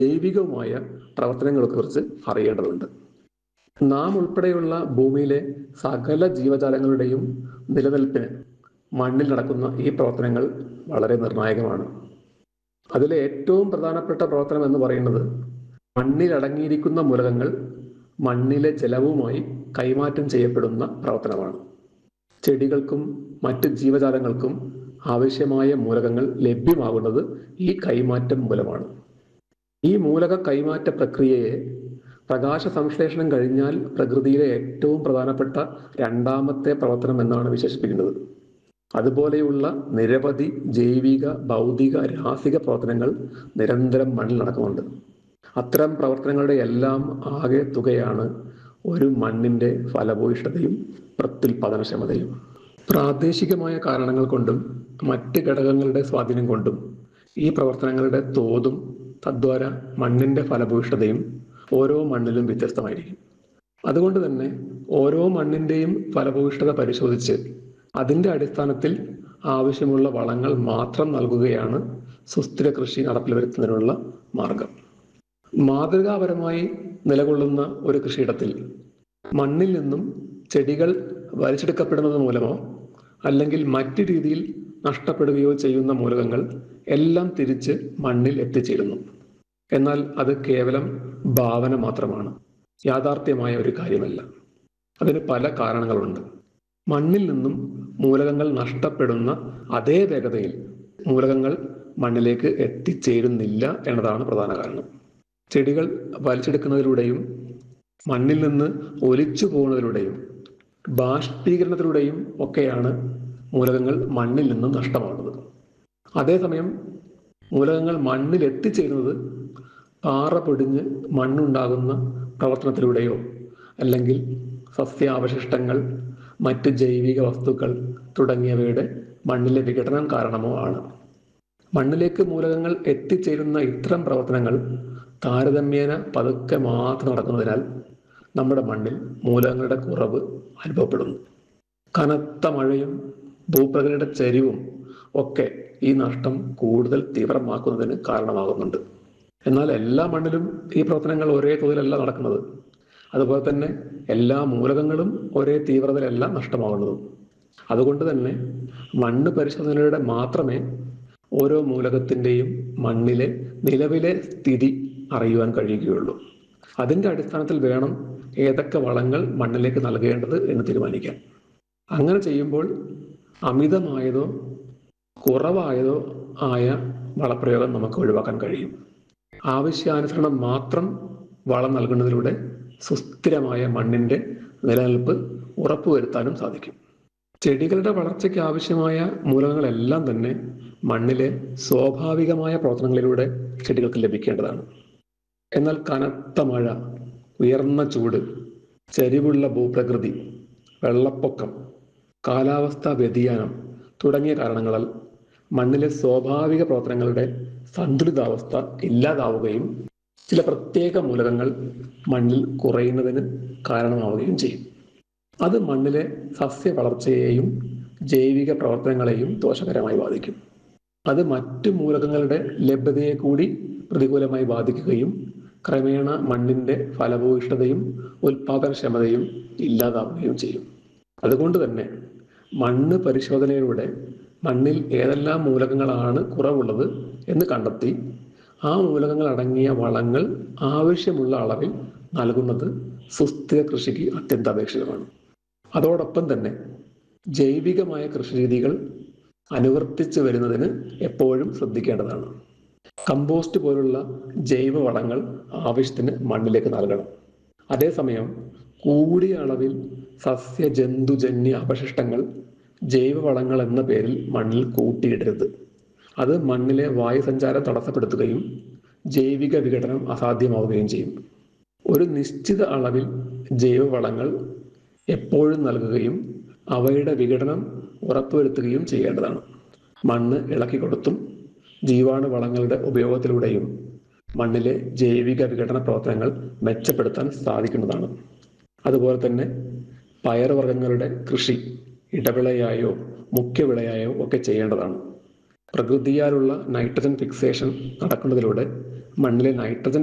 ജൈവികവുമായ പ്രവർത്തനങ്ങളെക്കുറിച്ച് അറിയേണ്ടതുണ്ട് നാം ഉൾപ്പെടെയുള്ള ഭൂമിയിലെ സകല ജീവജാലങ്ങളുടെയും നിലനിൽപ്പിന് മണ്ണിൽ നടക്കുന്ന ഈ പ്രവർത്തനങ്ങൾ വളരെ നിർണായകമാണ് അതിലെ ഏറ്റവും പ്രധാനപ്പെട്ട പ്രവർത്തനം എന്ന് പറയുന്നത് മണ്ണിൽ അടങ്ങിയിരിക്കുന്ന മൂലകങ്ങൾ മണ്ണിലെ ജലവുമായി കൈമാറ്റം ചെയ്യപ്പെടുന്ന പ്രവർത്തനമാണ് ചെടികൾക്കും മറ്റ് ജീവജാലങ്ങൾക്കും ആവശ്യമായ മൂലകങ്ങൾ ലഭ്യമാകുന്നത് ഈ കൈമാറ്റം മൂലമാണ് ഈ മൂലക കൈമാറ്റ പ്രക്രിയയെ പ്രകാശ സംശ്ലേഷണം കഴിഞ്ഞാൽ പ്രകൃതിയിലെ ഏറ്റവും പ്രധാനപ്പെട്ട രണ്ടാമത്തെ പ്രവർത്തനം എന്നാണ് വിശേഷിപ്പിക്കുന്നത് അതുപോലെയുള്ള നിരവധി ജൈവിക ഭൗതിക രാസിക പ്രവർത്തനങ്ങൾ നിരന്തരം മണ്ണിൽ നടക്കുന്നുണ്ട് അത്തരം പ്രവർത്തനങ്ങളുടെ എല്ലാം ആകെ തുകയാണ് ഒരു മണ്ണിന്റെ ഫലഭൂയിഷ്ഠതയും പ്രത്യുൽപാദനക്ഷമതയും പ്രാദേശികമായ കാരണങ്ങൾ കൊണ്ടും മറ്റ് ഘടകങ്ങളുടെ സ്വാധീനം കൊണ്ടും ഈ പ്രവർത്തനങ്ങളുടെ തോതും തദ്വാര മണ്ണിന്റെ ഫലഭൂയിഷ്ഠതയും ഓരോ മണ്ണിലും വ്യത്യസ്തമായിരിക്കും അതുകൊണ്ട് തന്നെ ഓരോ മണ്ണിന്റെയും ഫലഭൂയിഷ്ഠത പരിശോധിച്ച് അതിന്റെ അടിസ്ഥാനത്തിൽ ആവശ്യമുള്ള വളങ്ങൾ മാത്രം നൽകുകയാണ് സുസ്ഥിര കൃഷി നടപ്പിൽ വരുത്തുന്നതിനുള്ള മാർഗം മാതൃകാപരമായി നിലകൊള്ളുന്ന ഒരു കൃഷിയിടത്തിൽ മണ്ണിൽ നിന്നും ചെടികൾ വലിച്ചെടുക്കപ്പെടുന്നത് മൂലമോ അല്ലെങ്കിൽ മറ്റു രീതിയിൽ നഷ്ടപ്പെടുകയോ ചെയ്യുന്ന മൂലകങ്ങൾ എല്ലാം തിരിച്ച് മണ്ണിൽ എത്തിച്ചേരുന്നു എന്നാൽ അത് കേവലം ഭാവന മാത്രമാണ് യാഥാർത്ഥ്യമായ ഒരു കാര്യമല്ല അതിന് പല കാരണങ്ങളുണ്ട് മണ്ണിൽ നിന്നും മൂലകങ്ങൾ നഷ്ടപ്പെടുന്ന അതേ വേഗതയിൽ മൂലകങ്ങൾ മണ്ണിലേക്ക് എത്തിച്ചേരുന്നില്ല എന്നതാണ് പ്രധാന കാരണം ചെടികൾ വലിച്ചെടുക്കുന്നതിലൂടെയും മണ്ണിൽ നിന്ന് ഒലിച്ചു പോകുന്നതിലൂടെയും ബാഷ്പീകരണത്തിലൂടെയും ഒക്കെയാണ് മൂലകങ്ങൾ മണ്ണിൽ നിന്ന് നഷ്ടമാകുന്നത് അതേസമയം മൂലകങ്ങൾ മണ്ണിൽ എത്തിച്ചേരുന്നത് പാറ പൊടിഞ്ഞ് മണ്ണുണ്ടാകുന്ന പ്രവർത്തനത്തിലൂടെയോ അല്ലെങ്കിൽ സസ്യാവശിഷ്ടങ്ങൾ മറ്റ് ജൈവിക വസ്തുക്കൾ തുടങ്ങിയവയുടെ മണ്ണിലെ വിഘടനം കാരണമോ ആണ് മണ്ണിലേക്ക് മൂലകങ്ങൾ എത്തിച്ചേരുന്ന ഇത്തരം പ്രവർത്തനങ്ങൾ താരതമ്യേന പതുക്കെ മാത്രം നടക്കുന്നതിനാൽ നമ്മുടെ മണ്ണിൽ മൂലകങ്ങളുടെ കുറവ് അനുഭവപ്പെടുന്നു കനത്ത മഴയും ഭൂപ്രകൃതിയുടെ ചരിവും ഒക്കെ ഈ നഷ്ടം കൂടുതൽ തീവ്രമാക്കുന്നതിന് കാരണമാകുന്നുണ്ട് എന്നാൽ എല്ലാ മണ്ണിലും ഈ പ്രവർത്തനങ്ങൾ ഒരേ തോതിലല്ല നടക്കുന്നത് അതുപോലെ തന്നെ എല്ലാ മൂലകങ്ങളും ഒരേ തീവ്രതയിലല്ല നഷ്ടമാകുന്നതും അതുകൊണ്ട് തന്നെ മണ്ണ് പരിശോധനയുടെ മാത്രമേ ഓരോ മൂലകത്തിൻ്റെയും മണ്ണിലെ നിലവിലെ സ്ഥിതി അറിയുവാൻ കഴിയുകയുള്ളൂ അതിൻ്റെ അടിസ്ഥാനത്തിൽ വേണം ഏതൊക്കെ വളങ്ങൾ മണ്ണിലേക്ക് നൽകേണ്ടത് എന്ന് തീരുമാനിക്കാൻ അങ്ങനെ ചെയ്യുമ്പോൾ അമിതമായതോ കുറവായതോ ആയ വളപ്രയോഗം നമുക്ക് ഒഴിവാക്കാൻ കഴിയും ആവശ്യാനുസരണം മാത്രം വളം നൽകുന്നതിലൂടെ സുസ്ഥിരമായ മണ്ണിന്റെ നിലനിൽപ്പ് ഉറപ്പുവരുത്താനും സാധിക്കും ചെടികളുടെ വളർച്ചയ്ക്ക് ആവശ്യമായ മൂലകങ്ങളെല്ലാം തന്നെ മണ്ണിലെ സ്വാഭാവികമായ പ്രവർത്തനങ്ങളിലൂടെ ചെടികൾക്ക് ലഭിക്കേണ്ടതാണ് എന്നാൽ കനത്ത മഴ ഉയർന്ന ചൂട് ചരിവുള്ള ഭൂപ്രകൃതി വെള്ളപ്പൊക്കം കാലാവസ്ഥാ വ്യതിയാനം തുടങ്ങിയ കാരണങ്ങളാൽ മണ്ണിലെ സ്വാഭാവിക പ്രവർത്തനങ്ങളുടെ സന്തുലിതാവസ്ഥ ഇല്ലാതാവുകയും ചില പ്രത്യേക മൂലകങ്ങൾ മണ്ണിൽ കുറയുന്നതിന് കാരണമാവുകയും ചെയ്യും അത് മണ്ണിലെ സസ്യ വളർച്ചയെയും ജൈവിക പ്രവർത്തനങ്ങളെയും ദോഷകരമായി ബാധിക്കും അത് മറ്റു മൂലകങ്ങളുടെ ലഭ്യതയെ കൂടി പ്രതികൂലമായി ബാധിക്കുകയും ക്രമേണ മണ്ണിന്റെ ഫലഭൂയിഷ്ഠതയും ഉൽപാദനക്ഷമതയും ഇല്ലാതാവുകയും ചെയ്യും അതുകൊണ്ട് തന്നെ മണ്ണ് പരിശോധനയിലൂടെ മണ്ണിൽ ഏതെല്ലാം മൂലകങ്ങളാണ് കുറവുള്ളത് എന്ന് കണ്ടെത്തി ആ മൂലകങ്ങൾ അടങ്ങിയ വളങ്ങൾ ആവശ്യമുള്ള അളവിൽ നൽകുന്നത് സുസ്ഥിര കൃഷിക്ക് അത്യന്താപേക്ഷിതമാണ് അതോടൊപ്പം തന്നെ ജൈവികമായ കൃഷിരീതികൾ അനുവർത്തിച്ചു വരുന്നതിന് എപ്പോഴും ശ്രദ്ധിക്കേണ്ടതാണ് കമ്പോസ്റ്റ് പോലുള്ള ജൈവ വളങ്ങൾ ആവശ്യത്തിന് മണ്ണിലേക്ക് നൽകണം അതേസമയം കൂടിയ അളവിൽ സസ്യ ജന്തുജന്യ അവശിഷ്ടങ്ങൾ ജൈവവളങ്ങൾ എന്ന പേരിൽ മണ്ണിൽ കൂട്ടിയിടരുത് അത് മണ്ണിലെ വായുസഞ്ചാരം തടസ്സപ്പെടുത്തുകയും ജൈവിക വിഘടനം അസാധ്യമാവുകയും ചെയ്യും ഒരു നിശ്ചിത അളവിൽ ജൈവവളങ്ങൾ എപ്പോഴും നൽകുകയും അവയുടെ വിഘടനം ഉറപ്പുവരുത്തുകയും ചെയ്യേണ്ടതാണ് മണ്ണ് ഇളക്കി കൊടുത്തും ജീവാണു വളങ്ങളുടെ ഉപയോഗത്തിലൂടെയും മണ്ണിലെ ജൈവിക വിഘടന പ്രവർത്തനങ്ങൾ മെച്ചപ്പെടുത്താൻ സാധിക്കുന്നതാണ് അതുപോലെ തന്നെ പയറുവർഗ്ഗങ്ങളുടെ കൃഷി ഇടവിളയായോ മുഖ്യവിളയായോ ഒക്കെ ചെയ്യേണ്ടതാണ് പ്രകൃതിയാലുള്ള നൈട്രജൻ ഫിക്സേഷൻ നടക്കുന്നതിലൂടെ മണ്ണിലെ നൈട്രജൻ